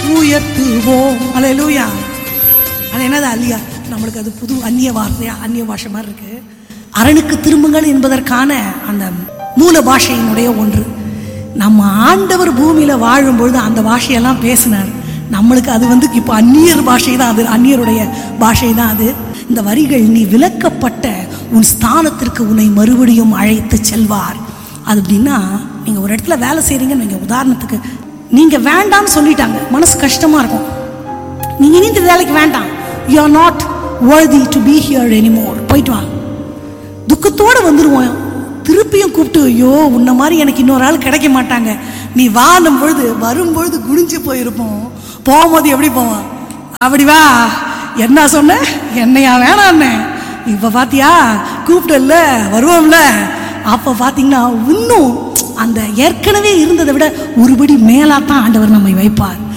உயர்த்துவோம் அல்லேலூயா அது என்னது அல்லியா நம்மளுக்கு அது புது அந்நிய வார்த்தையா அந்நிய பாஷை மாதிரி இருக்கு அரணுக்கு திரும்புங்கள் என்பதற்கான அந்த மூல பாஷையினுடைய ஒன்று நம்ம ஆண்டவர் பூமியில வாழும்பொழுது அந்த பாஷையெல்லாம் பேசினார் நம்மளுக்கு அது வந்து இப்போ அந்நியர் பாஷை தான் அது அந்நியருடைய பாஷை தான் அது இந்த வரிகள் நீ விலக்கப்பட்ட உன் ஸ்தானத்திற்கு உன்னை மறுபடியும் அழைத்து செல்வார் அது அப்படின்னா நீங்கள் ஒரு இடத்துல வேலை செய்கிறீங்கன்னு வைங்க உதாரணத்துக்கு நீங்கள் வேண்டாம்னு சொல்லிட்டாங்க மனசு கஷ்டமாக இருக்கும் நீங்க இனி இந்த வேலைக்கு வேண்டாம் you are not worthy to be here anymore போயிட்டு வா துக்கத்தோட வந்துருவோம் திருப்பியும் கூப்பிட்டு ஐயோ உன்ன மாதிரி எனக்கு இன்னொரு ஆள் கிடைக்க மாட்டாங்க நீ வாழும் பொழுது வரும்பொழுது குடிஞ்சு போயிருப்போம் போகும்போது எப்படி போவான் அப்படி வா என்ன சொன்ன என்னையா வேணான்னு இப்ப பாத்தியா கூப்பிட்டல வருவோம்ல அப்ப பாத்தீங்கன்னா இன்னும் அந்த ஏற்கனவே இருந்ததை விட ஒருபடி மேலா தான் ஆண்டவர் நம்மை வைப்பார்